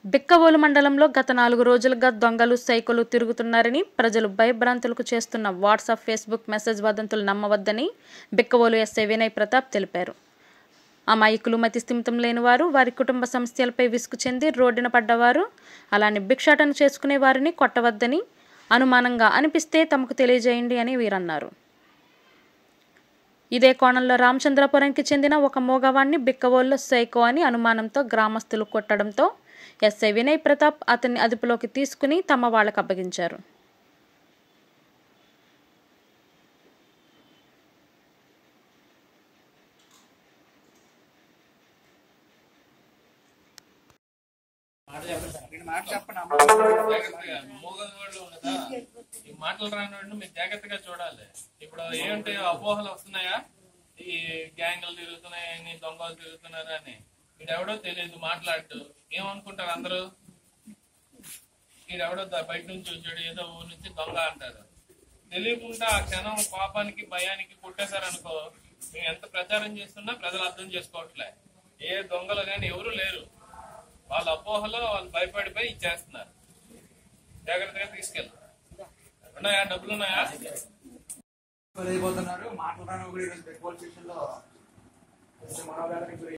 బిక్కవోలు మండలంలో గత నాలుగు రోజులుగా దొంగలు సైకోలు తిరుగుతున్నారని ప్రజలు భయభ్రాంతులకు చేస్తున్న వాట్సాప్ ఫేస్బుక్ మెసేజ్ వదంతులు నమ్మవద్దని బిక్కవోలు ఎస్ఐ వినయ్ ప్రతాప్ తెలిపారు అమాయకులు మతి స్థిమితం లేని వారు వారి కుటుంబ సమస్యలపై విసుగు చెంది రోడ్డున పడ్డవారు అలానే భిక్షాటన చేసుకునే వారిని కొట్టవద్దని అనుమానంగా అనిపిస్తే తమకు తెలియజేయండి అని వీరన్నారు ఇదే కోణంలో రామచంద్రపురంకి చెందిన ఒక మోగవాణ్ణి బిక్కవోల్లో సైకో అని అనుమానంతో గ్రామస్తులు కొట్టడంతో ఎస్ఐ వినయ్ ప్రతాప్ అతన్ని అదుపులోకి తీసుకుని తమ వాళ్ళకు అప్పగించారు జాగ్రత్తగా మూగవాళ్ళు కదా ఈ మాటలు రాని వాడిని మీరు జాగ్రత్తగా చూడాలి ఇప్పుడు ఏంటి అపోహలు వస్తున్నాయా ఈ గ్యాంగులు తిరుగుతున్నాయని దొంగలు తిరుగుతున్నారా అని వీడెవడో తెలియదు మాట్లాడు ఏమనుకుంటారు అందరూ వీడెవడో ద- బయట నుంచి వచ్చాడు ఏదో ఊరి నుంచి దొంగ అంటారు తెలియకుండా ఆ క్షణం పాపానికి భయానికి కొట్టేశారనుకో మేము ఎంత ప్రచారం చేస్తున్నా ప్రజలు అర్థం చేసుకోవట్లే ఏ దొంగలు కానీ ఎవరు లేరు వాళ్ళ అపోహలో వాళ్ళు భయపడిపోయి ఇచ్చేస్తున్నారు జాగ్రత్తగా తీసుకెళ్ళి ఉన్నాయా డబ్బులు ఉన్నాయా వెళ్ళిపోతున్నారు మాట్లాడడానికి కూడా ఈరోజు పోలీస్ స్టేషన్ లో మనోవేదనకి గురి